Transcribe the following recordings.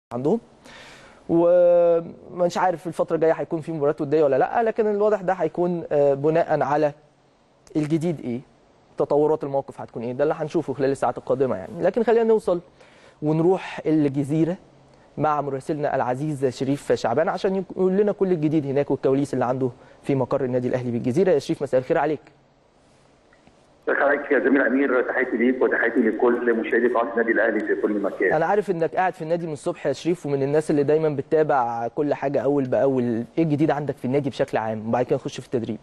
عندهم ومش عارف الفتره الجايه هيكون في مباريات وديه ولا لا لكن الواضح ده هيكون آه، بناء على الجديد ايه تطورات الموقف هتكون ايه ده اللي هنشوفه خلال الساعات القادمه يعني لكن خلينا نوصل ونروح الجزيره مع مراسلنا العزيز شريف شعبان عشان يقول لنا كل الجديد هناك والكواليس اللي عنده في مقر النادي الاهلي بالجزيره يا شريف مساء الخير عليك حضرتك يا زميل امير تحياتي ليك وتحياتي لكل مشاهدي قناه النادي الاهلي في كل مكان. انا عارف انك قاعد في النادي من الصبح يا شريف ومن الناس اللي دايما بتتابع كل حاجه اول باول ايه الجديد عندك في النادي بشكل عام وبعد كده نخش في التدريب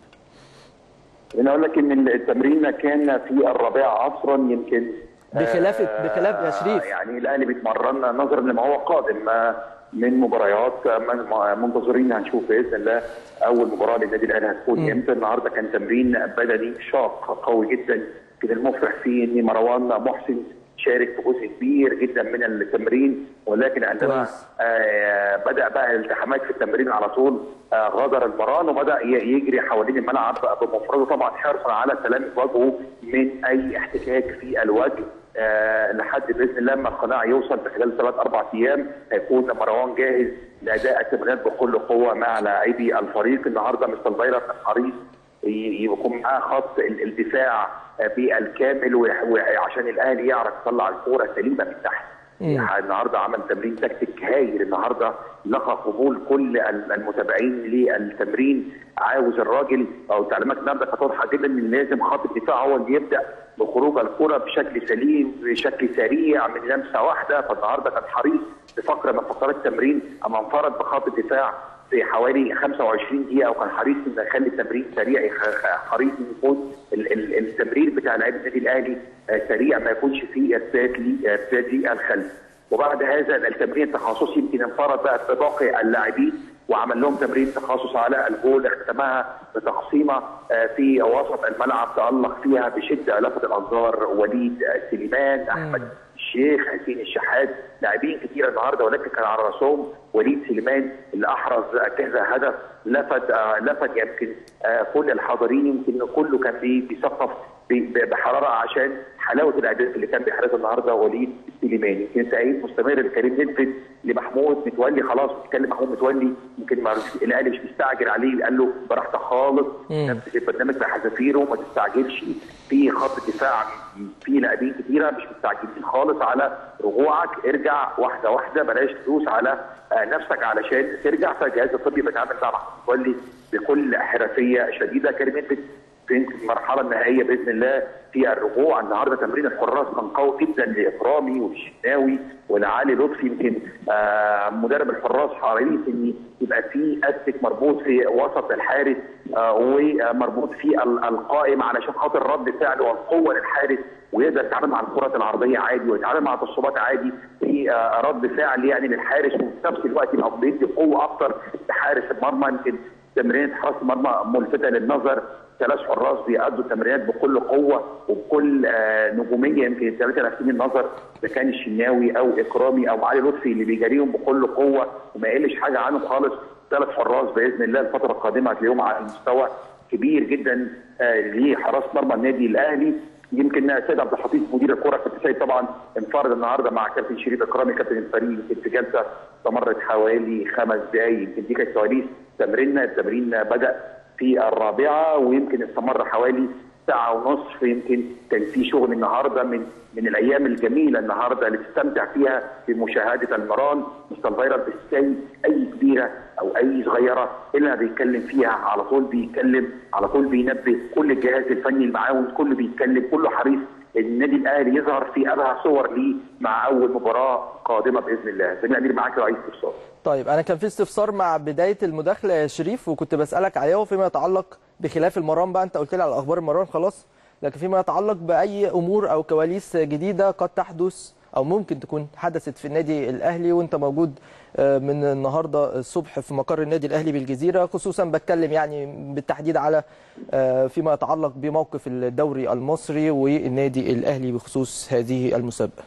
انا اقول لك ان التمرين كان في الرابعه عصرا يمكن بخلاف بخلاف يا شريف يعني الاهلي بيتمرن نظرا لما هو قادم من مباريات من- منتظرين هنشوف باذن الله اول مباراه للنادي الاهلي هتكون امتى النهارده كان تمرين بدني شاق قوي جدا كان المفرح فيه ان مروان محسن شارك في جزء كبير جدا من التمرين ولكن عندما كويس. آه بدا بقى الالتحامات في التمرين على طول آه غادر المران وبدا ي- يجري حوالين الملعب بمفرده طبعا حرصا على سلامه وجهه من اي احتكاك في الوجه آه لحد باذن الله لما القناع يوصل في خلال ثلاث اربع ايام هيكون مروان جاهز لاداء التمرينات بكل قوه مع لاعبي الفريق النهارده مستر فايلر حريص ي- يكون معاه خط ال- الدفاع آه، بالكامل ويح- وعشان الاهلي يعرف يطلع الكوره سليمه من تحت يعني النهارده عمل تمرين تكتيك هايل النهارده لقى قبول كل ال- المتابعين للتمرين عاوز الراجل او تعليمات النهارده كانت واضحه جدا ان لازم خط الدفاع هو اللي يبدا بخروج الكره بشكل سليم بشكل سريع من لمسه واحده فالنهارده كان حريص بفقره من فقرات التمرين اما انفرد بخط الدفاع في حوالي 25 دقيقه وكان حريص انه يخلي التمرين سريع يخ- حريص ان يكون ال- ال- التمرير بتاع لعيبه النادي الاهلي آه، سريع ما يكونش فيه ارتداد لي- ارتداد للخلف وبعد هذا التمرين التخصصي يمكن انفرد بقى بباقي اللاعبين وعمل لهم تمرين تخصص على الجول اختتمها بتقسيمه آه، في وسط الملعب تالق فيها بشده لفت الانظار وليد آه، سليمان احمد الشيخ حسين الشحات لاعبين كتير النهارده ولكن كان على راسهم وليد سليمان اللي احرز كذا هدف لفت آه لفت يمكن آه كل الحاضرين يمكن كله كان بي- بيصفف ب- ب- بحراره عشان حلاوه الاهداف اللي كان بيحرزها النهارده وليد سليمان يمكن تأييد مستمر لكريم نلفت لمحمود متولي خلاص بيتكلم محمود متولي يمكن ما- الاهلي مش مستعجل عليه قال له براحتك خالص نفس البرنامج بحذافيره ما تستعجلش في خط دفاع في لاعبين كتيره مش مستعجلين خالص على رجوعك ارجع واحده واحده بلاش تدوس على آه، نفسك علشان ترجع فالجهاز الطبي بيتعامل مع محمود متولي بكل حرفيه شديده كريم نلفت في المرحله النهائيه باذن الله في الرجوع النهارده تمرين الحراس كان قوي جدا لاكرامي والشناوي ولعلي لطفي يمكن آه مدرب الحراس حريص ان يبقى في استك مربوط في وسط الحارس آه ومربوط في ال- القائم علشان خاطر رد فعل والقوه للحارس ويقدر يتعامل مع الكرات العرضيه عادي ويتعامل مع التصويبات عادي في آه رد فعل يعني للحارس وفي نفس الوقت يبقى بيدي قوه اكتر لحارس المرمى يمكن تمرينات حراسه المرمى ملفته للنظر ثلاث حراس بيأدوا تمرينات بكل قوه وبكل آه نجوميه يمكن الثلاثه لافتين النظر اذا كان الشناوي او اكرامي او علي لطفي اللي بيجاريهم بكل قوه وما يقلش حاجه عنهم خالص ثلاث حراس باذن الله الفتره القادمه هتلاقيهم على مستوى كبير جدا آه لحراس مرمى النادي الاهلي يمكن سيد عبد الحفيظ مدير الكره كابتن سيد طبعا انفرد النهارده مع كابتن شريف اكرامي كابتن الفريق يمكن في جلسه استمرت حوالي خمس دقائق يمكن دي كانت كواليس تمريننا التمرين بدا في الرابعه ويمكن استمر حوالي ساعه ونصف يمكن كان في شغل النهارده من من الايام الجميله النهارده اللي تستمتع فيها بمشاهده المران مستر فايرال بالسي اي كبيره او اي صغيره الا بيتكلم فيها على طول بيتكلم على طول بينبه كل الجهاز الفني المعاون كله بيتكلم كله حريص ان النادي الاهلي يظهر في ابهى صور ليه مع اول مباراه قادمه باذن الله سمير امير معاك رئيس استفسار طيب انا كان في استفسار مع بدايه المداخله يا شريف وكنت بسالك عليها وفيما يتعلق بخلاف المران بقى انت قلت لي على اخبار المران خلاص لكن فيما يتعلق باي امور او كواليس جديده قد تحدث او ممكن تكون حدثت في النادي الاهلي وانت موجود آه، من النهارده الصبح في مقر النادي الاهلي بالجزيره خصوصا بتكلم يعني بالتحديد على آه، فيما يتعلق بموقف الدوري المصري والنادي الاهلي بخصوص هذه المسابقه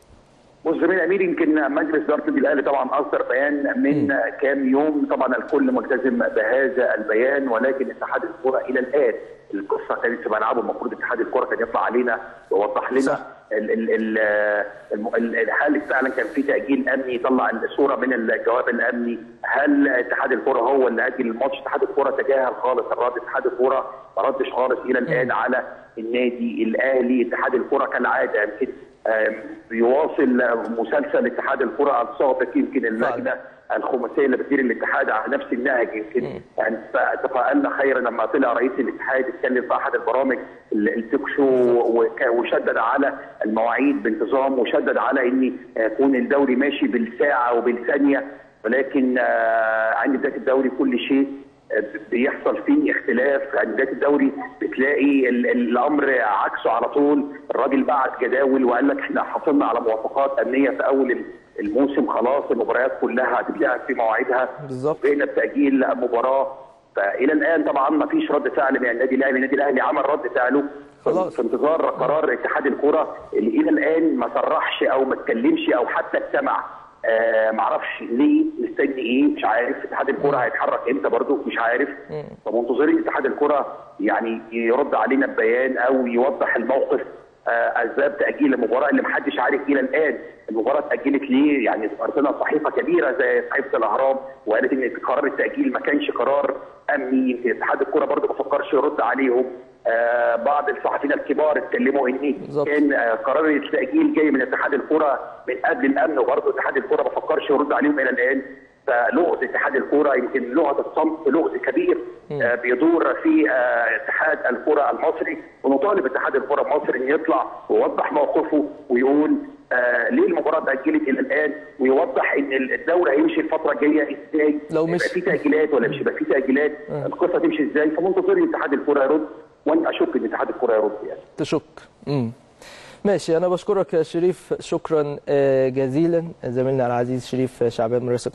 بص زميل امير يمكن مجلس اداره النادي الاهلي طبعا اصدر بيان من كام يوم طبعا الكل ملتزم بهذا البيان ولكن اتحاد الكره الى الان القصه كانت في ملعبه المفروض اتحاد الكره كان يطلع علينا ويوضح لنا صح. ال ال ال الم- ال- هل فعلا كان في تاجيل امني يطلع الصوره من الجواب الامني؟ هل اتحاد الكره هو اللي اجل الماتش؟ اتحاد الكره تجاهل خالص الرد، اتحاد الكره ما ردش خالص الى الان على النادي الاهلي، اتحاد الكره كالعاده يمكن آم، بيواصل مسلسل اتحاد الكره السابق يمكن اللجنه الخماسيه اللي بتدير الاتحاد على نفس النهج يمكن يعني تفائلنا خيرا لما طلع رئيس الاتحاد اتكلم في احد البرامج ال- التوك شو وك- وشدد على المواعيد بانتظام وشدد على ان يكون الدوري ماشي بالساعه وبالثانيه ولكن آه، عند بدايه الدوري كل شيء بيحصل فيه اختلاف عند بدايه الدوري بتلاقي ال- الامر عكسه على طول الراجل بعت جداول وقال لك احنا حصلنا على موافقات امنيه في اول الموسم خلاص المباريات كلها هتتلعب في مواعيدها بالظبط. بقينا بتاجيل مباراه فالى الان طبعا ما فيش رد فعل من النادي الاهلي النادي الاهلي عمل رد فعله خلاص. في انتظار قرار اتحاد الكره اللي الى الان ما صرحش او ما اتكلمش او حتى اجتمع آه معرفش ليه مستني ايه مش عارف اتحاد الكره هيتحرك امتى برضه مش عارف فمنتظرين اتحاد الكره يعني يرد علينا ببيان او يوضح الموقف آه، اسباب تاجيل المباراه اللي محدش عارف الى الان المباراه اتاجلت ليه يعني ارسلنا صحيفه كبيره زي صحيفه الاهرام وقالت ان قرار التاجيل ما كانش قرار امني يمكن اتحاد الكره برضه ما فكرش يرد عليهم آه بعض الصحفيين الكبار اتكلموا ان بالظبط. كان آه، قرار التاجيل جاي من اتحاد الكره من قبل الامن وبرضه اتحاد الكره ما فكرش يرد عليهم الى الان فلغز اتحاد الكره يمكن لغه الصمت لغز كبير آه، بيدور في آه، اتحاد الكره المصري ونطالب اتحاد الكره المصري ان يطلع ويوضح موقفه ويقول آه ليه المباراه اتاجلت الى الان ويوضح ان الدوري هيمشي الفتره الجايه ازاي لو مش- يبقى في تاجيلات ولا مش هيبقى في تاجيلات القصه تمشي ازاي فمنتظرين اتحاد الكره يرد وانا اشك ان اتحاد الكره يرد يعني تشك امم ماشي انا بشكرك يا شريف شكرا آه، جزيلا زميلنا العزيز شريف شعبان من رئيس